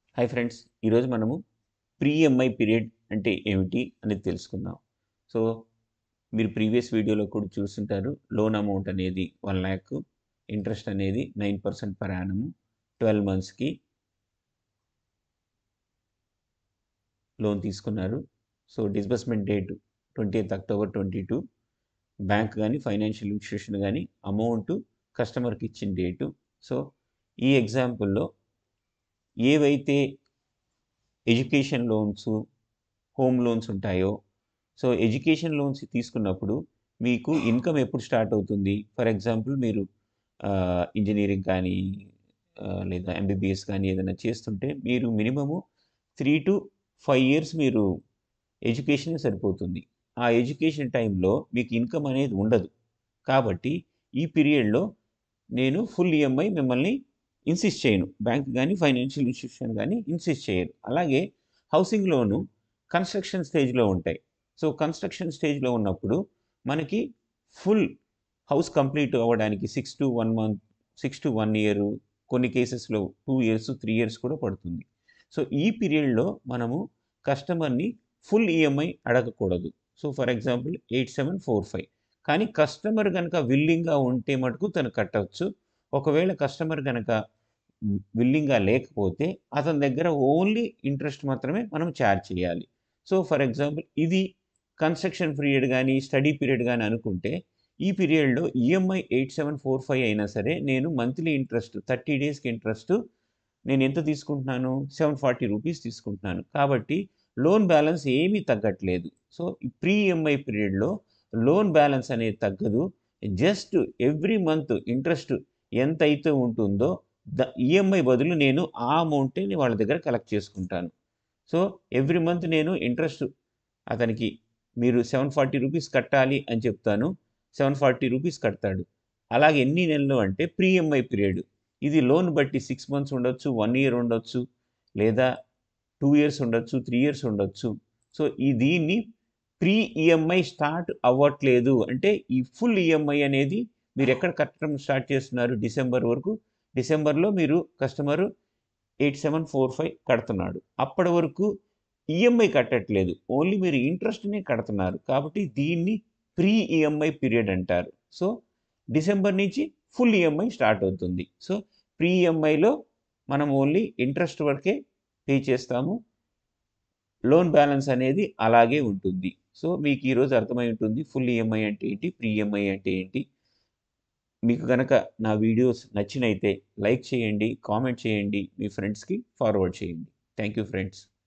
hi friends ఈరోజు మనము pre MI period అంటే ఏమిటి అనేది తెలుసుకుందాం సో మీరు ప్రీవియస్ వీడియోలో కూడా చూస్తుంటారు లోన్ అమౌంట్ అనేది వన్ ల్యాక్ ఇంట్రెస్ట్ అనేది nine percent per annum twelve మంత్స్కి లోన్ తీసుకున్నారు so disbursement date twenty eighth October twenty two bank కానీ ఫైనాన్షియల్ ఇన్స్టిట్యూషన్ కానీ అమౌంట్ కస్టమర్కి ఇచ్చిన డేటు సో ఈ ఎగ్జాంపుల్లో ఏవైతే ఎడ్యుకేషన్ లోన్స్ హోమ్ లోన్స్ ఉంటాయో సో ఎడ్యుకేషన్ లోన్స్ తీసుకున్నప్పుడు మీకు ఇన్కమ్ ఎప్పుడు స్టార్ట్ అవుతుంది ఫర్ ఎగ్జాంపుల్ మీరు ఇంజనీరింగ్ కానీ ఆ, లేదా ఎంబీబీఎస్ కానీ ఏదైనా చేస్తుంటే మీరు minimum three to five years మీరు ఎడ్యుకేషన్ సరిపోతుంది ఆ ఎడ్యుకేషన్ టైంలో మీకు ఇన్కమ్ అనేది ఉండదు కాబట్టి ఈ పీరియడ్లో నేను ఫుల్ ఈఎంఐ మిమ్మల్ని ఇన్సిస్ట్ చేయను బ్యాంక్ కానీ ఫైనాన్షియల్ ఇన్స్టిట్యూషన్ కానీ ఇన్సిస్ట్ చేయరు అలాగే హౌసింగ్ లోను కన్స్ట్రక్షన్ స్టేజ్లో ఉంటాయి సో కన్స్ట్రక్షన్ స్టేజ్లో ఉన్నప్పుడు మనకి ఫుల్ హౌస్ కంప్లీట్ అవ్వడానికి six to one month six to one year కొన్ని కేసెస్లో టూ ఇయర్స్ త్రీ ఇయర్స్ కూడా పడుతుంది సో ఈ పీరియడ్లో మనము కస్టమర్ని ఫుల్ ఈఎంఐ అడగకూడదు so for example eight seven four five కానీ కస్టమర్ కనుక విల్లింగ్గా ఉంటే మటుకు తను కట్టవచ్చు ఒకవేళ కస్టమర్ కనుక విల్లింగ్గా లేకపోతే అతని దగ్గర ఓన్లీ ఇంట్రెస్ట్ మాత్రమే మనం ఛార్జ్ చేయాలి సో ఫర్ ఎగ్జాంపుల్ ఇది కన్స్ట్రక్షన్ పీరియడ్ కానీ స్టడీ పీరియడ్ కానీ అనుకుంటే ఈ పీరియడ్లో EMI eight seven four five అయినా సరే నేను మంత్లీ ఇంట్రెస్ట్ థర్టీ డేస్కి ఇంట్రెస్ట్ నేను ఎంత తీసుకుంటున్నాను సెవెన్ ఫార్టీ రూపీస్ తీసుకుంటున్నాను కాబట్టి లోన్ బ్యాలెన్స్ ఏమీ తగ్గట్లేదు సో ఈ ప్రీ ఈఎంఐ పీరియడ్లో లోన్ బ్యాలెన్స్ అనేది తగ్గదు జస్ట్ ఎవ్రీ మంత్ ఇంట్రెస్ట్ ఎంత అయితే ఉంటుందో ద ఈఎంఐ బదులు నేను ఆ అమౌంట్ని వాళ్ళ దగ్గర కలెక్ట్ చేసుకుంటాను సో ఎవ్రీ మంత్ నేను ఇంట్రెస్ట్ అతనికి మీరు సెవెన్ ఫార్టీ రూపీస్ కట్టాలి అని చెప్తాను సెవెన్ ఫార్టీ రూపీస్ కడతాడు అలాగే ఎన్ని నెలలు అంటే ప్రీ ఈఎంఐ పీరియడ్ ఇది లోన్ బట్టి సిక్స్ మంత్స్ ఉండొచ్చు వన్ ఇయర్ ఉండొచ్చు లేదా టూ ఇయర్స్ ఉండొచ్చు త్రీ ఇయర్స్ ఉండొచ్చు సో ఈ దీన్ని ప్రీ ఈఎంఐ స్టార్ట్ అవ్వట్లేదు అంటే ఈ ఫుల్ ఈఎంఐ అనేది మీరు ఎక్కడ కట్టడం స్టార్ట్ చేస్తున్నారు డిసెంబర్ వరకు డిసెంబర్లో మీరు customer eight seven four five కడుతున్నాడు అప్పటి వరకు ఈఎంఐ కట్టట్లేదు ఓన్లీ మీరు ఇంట్రెస్ట్నే కడుతున్నారు కాబట్టి దీన్ని ప్రీ ఈఎంఐ పీరియడ్ అంటారు సో డిసెంబర్ నుంచి ఫుల్ ఈఎంఐ స్టార్ట్ అవుతుంది సో ప్రీ ఈఎంఐలో మనం ఓన్లీ ఇంట్రెస్ట్ వరకే పే చేస్తాము లోన్ బ్యాలెన్స్ అనేది అలాగే ఉంటుంది సో మీకు ఈరోజు అర్థమై ఉంటుంది ఫుల్ ఈఎంఐ అంటే ఏంటి ప్రీ ఈఎంఐ అంటే ఏంటి మీకు కనుక నా వీడియోస్ నచ్చినైతే లైక్ చేయండి కామెంట్ చేయండి మీ ఫ్రెండ్స్కి ఫార్వర్డ్ చేయండి థ్యాంక్ యూ ఫ్రెండ్స్